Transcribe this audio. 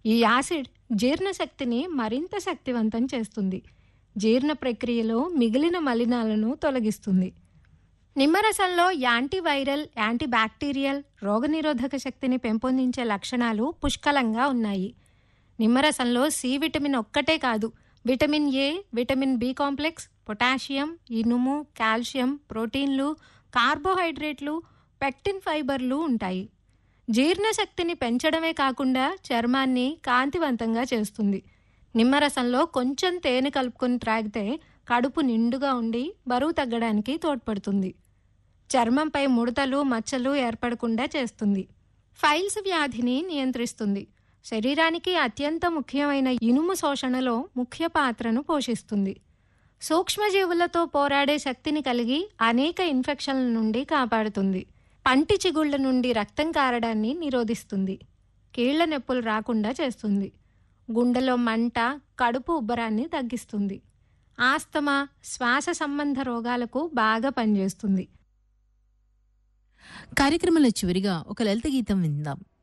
ఈ యాసిడ్ జీర్ణశక్తిని మరింత శక్తివంతం చేస్తుంది జీర్ణ ప్రక్రియలో మిగిలిన మలినాలను తొలగిస్తుంది నిమ్మరసంలో యాంటీవైరల్ యాంటీబ్యాక్టీరియల్ రోగనిరోధక శక్తిని పెంపొందించే లక్షణాలు పుష్కలంగా ఉన్నాయి నిమ్మరసంలో సి విటమిన్ ఒక్కటే కాదు vitamin A vitamin B complex potassium ఇనుము కాల్షియం ప్రోటీన్లు కార్బోహైడ్రేట్లు పెక్టిన్ ఫైబర్లు ఉంటాయి జీర్ణశక్తిని పెంచడమే కాకుండా చర్మాన్ని కాంతివంతంగా చేస్తుంది నిమ్మరసంలో కొంచెం తేనె కలుపుకొని త్రాగితే కడుపు నిండుగా ఉండి బరువు తగ్గడానికి తోడ్పడుతుంది చర్మంపై ముడతలు మచ్చలు ఏర్పడకుండా చేస్తుంది ఫైల్స్ వ్యాధిని నియంత్రిస్తుంది శరీరానికి అత్యంత ముఖ్యమైన ఇనుము శోషణలో ముఖ్య పాత్రను పోషిస్తుంది సూక్ష్మజీవులతో పోరాడే శక్తిని కలిగి అనేక ఇన్ఫెక్షన్ల నుండి కాపాడుతుంది పంటి చిగుళ్ల నుండి రక్తం కారడాన్ని నిరోధిస్తుంది కీళ్ల నొప్పులు రాకుండా చేస్తుంది గుండెలో మంట కడుపు ఉబ్బరాన్ని తగ్గిస్తుంది ఆస్తమా శ్వాస సంబంధ రోగాలకు బాగా పనిచేస్తుంది కార్యక్రమంలో చివరిగా ఒక లలిత గీతం విందాం